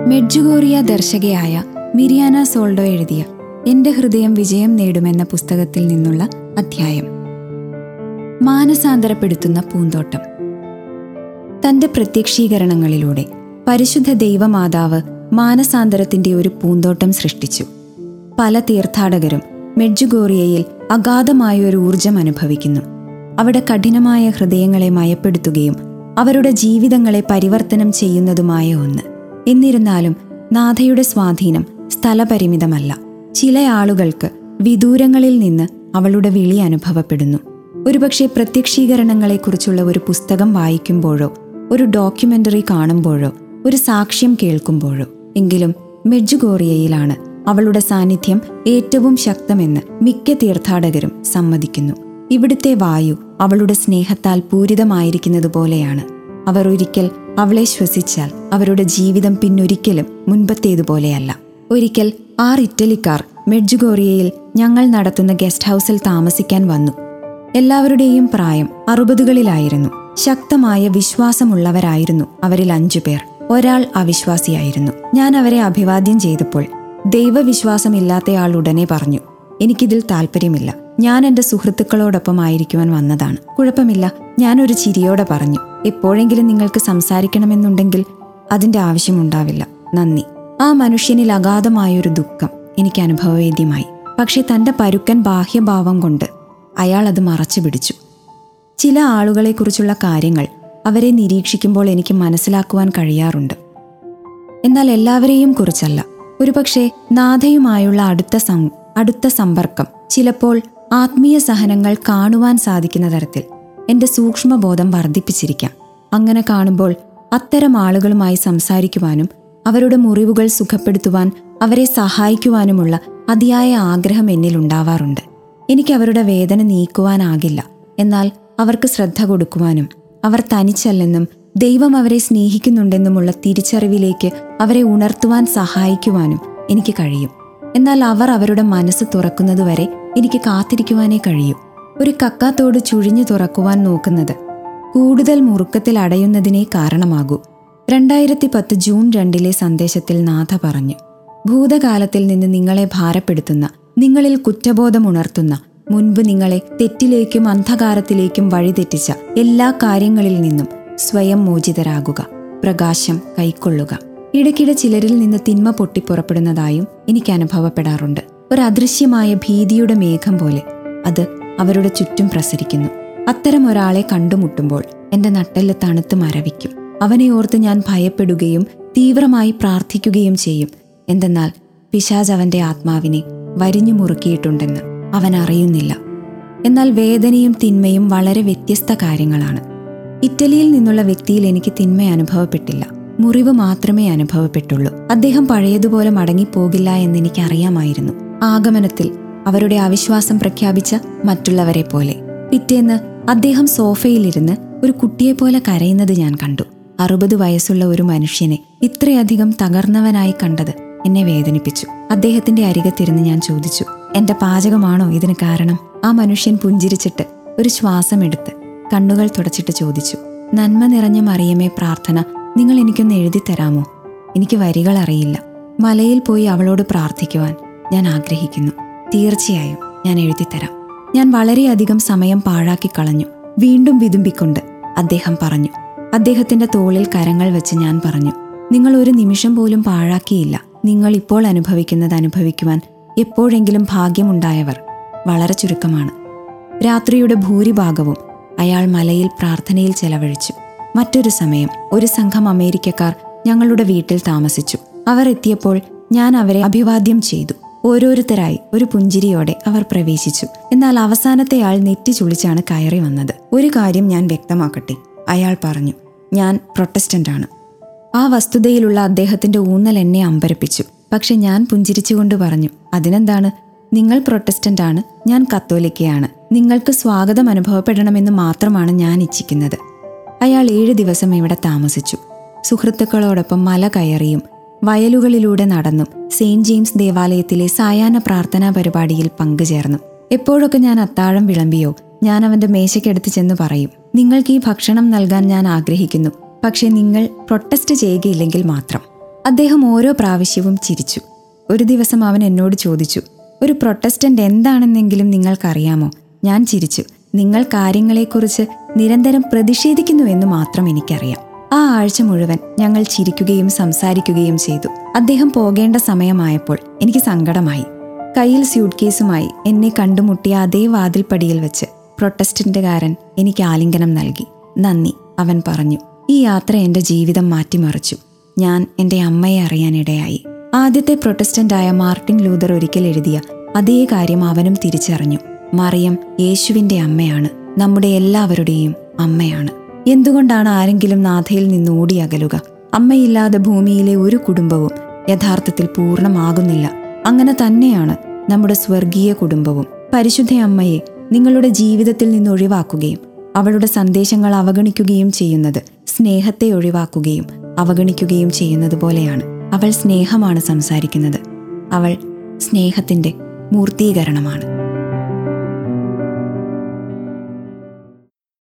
മെഡ്ജുഗോറിയ ദർശകയായ മിരിയാന സോൾഡോ എഴുതിയ എന്റെ ഹൃദയം വിജയം നേടുമെന്ന പുസ്തകത്തിൽ നിന്നുള്ള അധ്യായം മാനസാന്തരപ്പെടുത്തുന്ന പൂന്തോട്ടം തന്റെ പ്രത്യക്ഷീകരണങ്ങളിലൂടെ പരിശുദ്ധ ദൈവമാതാവ് മാനസാന്തരത്തിന്റെ ഒരു പൂന്തോട്ടം സൃഷ്ടിച്ചു പല തീർത്ഥാടകരും മെഡ്ജുഗോറിയയിൽ അഗാധമായ ഒരു ഊർജം അനുഭവിക്കുന്നു അവിടെ കഠിനമായ ഹൃദയങ്ങളെ മയപ്പെടുത്തുകയും അവരുടെ ജീവിതങ്ങളെ പരിവർത്തനം ചെയ്യുന്നതുമായ ഒന്ന് എന്നിരുന്നാലും നാഥയുടെ സ്വാധീനം സ്ഥലപരിമിതമല്ല ചില ആളുകൾക്ക് വിദൂരങ്ങളിൽ നിന്ന് അവളുടെ വിളി അനുഭവപ്പെടുന്നു ഒരുപക്ഷെ പ്രത്യക്ഷീകരണങ്ങളെക്കുറിച്ചുള്ള ഒരു പുസ്തകം വായിക്കുമ്പോഴോ ഒരു ഡോക്യുമെന്ററി കാണുമ്പോഴോ ഒരു സാക്ഷ്യം കേൾക്കുമ്പോഴോ എങ്കിലും മെഡ്ജുഗോറിയയിലാണ് അവളുടെ സാന്നിധ്യം ഏറ്റവും ശക്തമെന്ന് മിക്ക തീർത്ഥാടകരും സമ്മതിക്കുന്നു ഇവിടുത്തെ വായു അവളുടെ സ്നേഹത്താൽ പൂരിതമായിരിക്കുന്നത് പോലെയാണ് അവർ ഒരിക്കൽ അവളെ ശ്വസിച്ചാൽ അവരുടെ ജീവിതം പിന്നൊരിക്കലും മുൻപത്തേതുപോലെയല്ല ഒരിക്കൽ ആറ് ഇറ്റലിക്കാർ മെഡ്ജുഗോറിയയിൽ ഞങ്ങൾ നടത്തുന്ന ഗസ്റ്റ് ഹൗസിൽ താമസിക്കാൻ വന്നു എല്ലാവരുടെയും പ്രായം അറുപതുകളിലായിരുന്നു ശക്തമായ വിശ്വാസമുള്ളവരായിരുന്നു അവരിൽ അഞ്ചുപേർ ഒരാൾ അവിശ്വാസിയായിരുന്നു ഞാൻ അവരെ അഭിവാദ്യം ചെയ്തപ്പോൾ ദൈവവിശ്വാസമില്ലാത്തയാൾ ഉടനെ പറഞ്ഞു എനിക്കിതിൽ താല്പര്യമില്ല ഞാൻ എന്റെ സുഹൃത്തുക്കളോടൊപ്പം ആയിരിക്കുവാൻ വന്നതാണ് കുഴപ്പമില്ല ഞാനൊരു ചിരിയോടെ പറഞ്ഞു എപ്പോഴെങ്കിലും നിങ്ങൾക്ക് സംസാരിക്കണമെന്നുണ്ടെങ്കിൽ അതിന്റെ ആവശ്യമുണ്ടാവില്ല നന്ദി ആ മനുഷ്യനിൽ അഗാധമായൊരു ദുഃഖം എനിക്ക് അനുഭവവേദ്യമായി പക്ഷെ തന്റെ പരുക്കൻ ബാഹ്യഭാവം കൊണ്ട് അയാൾ അത് മറച്ചു പിടിച്ചു ചില ആളുകളെക്കുറിച്ചുള്ള കാര്യങ്ങൾ അവരെ നിരീക്ഷിക്കുമ്പോൾ എനിക്ക് മനസ്സിലാക്കുവാൻ കഴിയാറുണ്ട് എന്നാൽ എല്ലാവരെയും കുറിച്ചല്ല ഒരുപക്ഷെ നാഥയുമായുള്ള അടുത്ത സം അടുത്ത സമ്പർക്കം ചിലപ്പോൾ ആത്മീയ സഹനങ്ങൾ കാണുവാൻ സാധിക്കുന്ന തരത്തിൽ എന്റെ സൂക്ഷ്മബോധം വർദ്ധിപ്പിച്ചിരിക്കാം അങ്ങനെ കാണുമ്പോൾ അത്തരം ആളുകളുമായി സംസാരിക്കുവാനും അവരുടെ മുറിവുകൾ സുഖപ്പെടുത്തുവാൻ അവരെ സഹായിക്കുവാനുമുള്ള അതിയായ ആഗ്രഹം എന്നിൽ ഉണ്ടാവാറുണ്ട് എനിക്ക് അവരുടെ വേദന നീക്കുവാനാകില്ല എന്നാൽ അവർക്ക് ശ്രദ്ധ കൊടുക്കുവാനും അവർ തനിച്ചല്ലെന്നും ദൈവം അവരെ സ്നേഹിക്കുന്നുണ്ടെന്നുമുള്ള തിരിച്ചറിവിലേക്ക് അവരെ ഉണർത്തുവാൻ സഹായിക്കുവാനും എനിക്ക് കഴിയും എന്നാൽ അവർ അവരുടെ മനസ്സ് തുറക്കുന്നതുവരെ എനിക്ക് കാത്തിരിക്കുവാനേ കഴിയൂ ഒരു കക്കാത്തോട് ചുഴിഞ്ഞു തുറക്കുവാൻ നോക്കുന്നത് കൂടുതൽ മുറുക്കത്തിൽ അടയുന്നതിനേ കാരണമാകൂ രണ്ടായിരത്തി പത്ത് ജൂൺ രണ്ടിലെ സന്ദേശത്തിൽ നാഥ പറഞ്ഞു ഭൂതകാലത്തിൽ നിന്ന് നിങ്ങളെ ഭാരപ്പെടുത്തുന്ന നിങ്ങളിൽ കുറ്റബോധമുണർത്തുന്ന മുൻപ് നിങ്ങളെ തെറ്റിലേക്കും അന്ധകാരത്തിലേക്കും വഴിതെറ്റിച്ച എല്ലാ കാര്യങ്ങളിൽ നിന്നും സ്വയം മോചിതരാകുക പ്രകാശം കൈക്കൊള്ളുക ഇടയ്ക്കിടെ ചിലരിൽ നിന്ന് തിന്മ പൊട്ടിപ്പുറപ്പെടുന്നതായും എനിക്ക് അനുഭവപ്പെടാറുണ്ട് ഒരു അദൃശ്യമായ ഭീതിയുടെ മേഘം പോലെ അത് അവരുടെ ചുറ്റും പ്രസരിക്കുന്നു അത്തരം ഒരാളെ കണ്ടുമുട്ടുമ്പോൾ എന്റെ നട്ടെല്ല് തണുത്ത് മരവിക്കും അവനെ ഓർത്ത് ഞാൻ ഭയപ്പെടുകയും തീവ്രമായി പ്രാർത്ഥിക്കുകയും ചെയ്യും എന്തെന്നാൽ പിശാജ് അവന്റെ ആത്മാവിനെ വരിഞ്ഞു മുറുക്കിയിട്ടുണ്ടെന്ന് അവൻ അറിയുന്നില്ല എന്നാൽ വേദനയും തിന്മയും വളരെ വ്യത്യസ്ത കാര്യങ്ങളാണ് ഇറ്റലിയിൽ നിന്നുള്ള വ്യക്തിയിൽ എനിക്ക് തിന്മ അനുഭവപ്പെട്ടില്ല മുറിവ് മാത്രമേ അനുഭവപ്പെട്ടുള്ളൂ അദ്ദേഹം പഴയതുപോലെ മടങ്ങിപ്പോകില്ല എന്ന് എനിക്ക് അറിയാമായിരുന്നു ആഗമനത്തിൽ അവരുടെ അവിശ്വാസം പ്രഖ്യാപിച്ച മറ്റുള്ളവരെ പോലെ പിറ്റേന്ന് അദ്ദേഹം സോഫയിലിരുന്ന് ഒരു കുട്ടിയെപ്പോലെ കരയുന്നത് ഞാൻ കണ്ടു അറുപത് വയസ്സുള്ള ഒരു മനുഷ്യനെ ഇത്രയധികം തകർന്നവനായി കണ്ടത് എന്നെ വേദനിപ്പിച്ചു അദ്ദേഹത്തിന്റെ അരികത്തിരുന്ന് ഞാൻ ചോദിച്ചു എന്റെ പാചകമാണോ ഇതിന് കാരണം ആ മനുഷ്യൻ പുഞ്ചിരിച്ചിട്ട് ഒരു ശ്വാസമെടുത്ത് കണ്ണുകൾ തുടച്ചിട്ട് ചോദിച്ചു നന്മ നിറഞ്ഞ മറിയമേ പ്രാർത്ഥന നിങ്ങൾ എനിക്കൊന്ന് എഴുതി തരാമോ എനിക്ക് വരികൾ അറിയില്ല മലയിൽ പോയി അവളോട് പ്രാർത്ഥിക്കുവാൻ ഞാൻ ആഗ്രഹിക്കുന്നു തീർച്ചയായും ഞാൻ എഴുതിത്തരാം ഞാൻ വളരെയധികം സമയം പാഴാക്കി കളഞ്ഞു വീണ്ടും വിതുമ്പിക്കൊണ്ട് അദ്ദേഹം പറഞ്ഞു അദ്ദേഹത്തിന്റെ തോളിൽ കരങ്ങൾ വെച്ച് ഞാൻ പറഞ്ഞു നിങ്ങൾ ഒരു നിമിഷം പോലും പാഴാക്കിയില്ല നിങ്ങൾ ഇപ്പോൾ അനുഭവിക്കുന്നത് അനുഭവിക്കുവാൻ എപ്പോഴെങ്കിലും ഭാഗ്യമുണ്ടായവർ വളരെ ചുരുക്കമാണ് രാത്രിയുടെ ഭൂരിഭാഗവും അയാൾ മലയിൽ പ്രാർത്ഥനയിൽ ചെലവഴിച്ചു മറ്റൊരു സമയം ഒരു സംഘം അമേരിക്കക്കാർ ഞങ്ങളുടെ വീട്ടിൽ താമസിച്ചു അവർ എത്തിയപ്പോൾ ഞാൻ അവരെ അഭിവാദ്യം ചെയ്തു ഓരോരുത്തരായി ഒരു പുഞ്ചിരിയോടെ അവർ പ്രവേശിച്ചു എന്നാൽ അവസാനത്തെ ആൾ നെറ്റി ചുളിച്ചാണ് കയറി വന്നത് ഒരു കാര്യം ഞാൻ വ്യക്തമാക്കട്ടെ അയാൾ പറഞ്ഞു ഞാൻ പ്രൊട്ടസ്റ്റന്റ് ആണ് ആ വസ്തുതയിലുള്ള അദ്ദേഹത്തിന്റെ ഊന്നൽ എന്നെ അമ്പരപ്പിച്ചു പക്ഷെ ഞാൻ പുഞ്ചിരിച്ചുകൊണ്ട് പറഞ്ഞു അതിനെന്താണ് നിങ്ങൾ പ്രൊട്ടസ്റ്റന്റ് ആണ് ഞാൻ കത്തോലിക്കയാണ് നിങ്ങൾക്ക് സ്വാഗതം അനുഭവപ്പെടണമെന്ന് മാത്രമാണ് ഞാൻ ഇച്ഛിക്കുന്നത് അയാൾ ഏഴ് ദിവസം ഇവിടെ താമസിച്ചു സുഹൃത്തുക്കളോടൊപ്പം മല കയറിയും വയലുകളിലൂടെ നടന്നും സെയിന്റ് ജെയിംസ് ദേവാലയത്തിലെ സായാഹ്ന പ്രാർത്ഥനാ പരിപാടിയിൽ പങ്കുചേർന്നു എപ്പോഴൊക്കെ ഞാൻ അത്താഴം വിളമ്പിയോ ഞാൻ അവന്റെ മേശയ്ക്കടുത്ത് ചെന്ന് പറയും നിങ്ങൾക്ക് ഈ ഭക്ഷണം നൽകാൻ ഞാൻ ആഗ്രഹിക്കുന്നു പക്ഷെ നിങ്ങൾ പ്രൊട്ടസ്റ്റ് ചെയ്യുകയില്ലെങ്കിൽ മാത്രം അദ്ദേഹം ഓരോ പ്രാവശ്യവും ചിരിച്ചു ഒരു ദിവസം അവൻ എന്നോട് ചോദിച്ചു ഒരു പ്രൊട്ടസ്റ്റന്റ് എന്താണെന്നെങ്കിലും നിങ്ങൾക്കറിയാമോ ഞാൻ ചിരിച്ചു നിങ്ങൾ കാര്യങ്ങളെക്കുറിച്ച് നിരന്തരം പ്രതിഷേധിക്കുന്നുവെന്ന് മാത്രം എനിക്കറിയാം ആ ആഴ്ച മുഴുവൻ ഞങ്ങൾ ചിരിക്കുകയും സംസാരിക്കുകയും ചെയ്തു അദ്ദേഹം പോകേണ്ട സമയമായപ്പോൾ എനിക്ക് സങ്കടമായി കയ്യിൽ സ്യൂട്ട് കേസുമായി എന്നെ കണ്ടുമുട്ടിയ അതേ വാതിൽപ്പടിയിൽ വെച്ച് പ്രൊട്ടസ്റ്റന്റുകാരൻ എനിക്ക് ആലിംഗനം നൽകി നന്ദി അവൻ പറഞ്ഞു ഈ യാത്ര എന്റെ ജീവിതം മാറ്റിമറിച്ചു ഞാൻ എന്റെ അമ്മയെ അറിയാനിടയായി ആദ്യത്തെ പ്രൊട്ടസ്റ്റന്റായ മാർട്ടിൻ ലൂതർ ഒരിക്കൽ എഴുതിയ അതേ കാര്യം അവനും തിരിച്ചറിഞ്ഞു മറിയം യേശുവിന്റെ അമ്മയാണ് നമ്മുടെ എല്ലാവരുടെയും അമ്മയാണ് എന്തുകൊണ്ടാണ് ആരെങ്കിലും നാഥയിൽ നിന്ന് ഓടിയകലുക അമ്മയില്ലാതെ ഭൂമിയിലെ ഒരു കുടുംബവും യഥാർത്ഥത്തിൽ പൂർണ്ണമാകുന്നില്ല അങ്ങനെ തന്നെയാണ് നമ്മുടെ സ്വർഗീയ കുടുംബവും പരിശുദ്ധ അമ്മയെ നിങ്ങളുടെ ജീവിതത്തിൽ നിന്ന് ഒഴിവാക്കുകയും അവളുടെ സന്ദേശങ്ങൾ അവഗണിക്കുകയും ചെയ്യുന്നത് സ്നേഹത്തെ ഒഴിവാക്കുകയും അവഗണിക്കുകയും ചെയ്യുന്നത് പോലെയാണ് അവൾ സ്നേഹമാണ് സംസാരിക്കുന്നത് അവൾ സ്നേഹത്തിന്റെ മൂർത്തീകരണമാണ്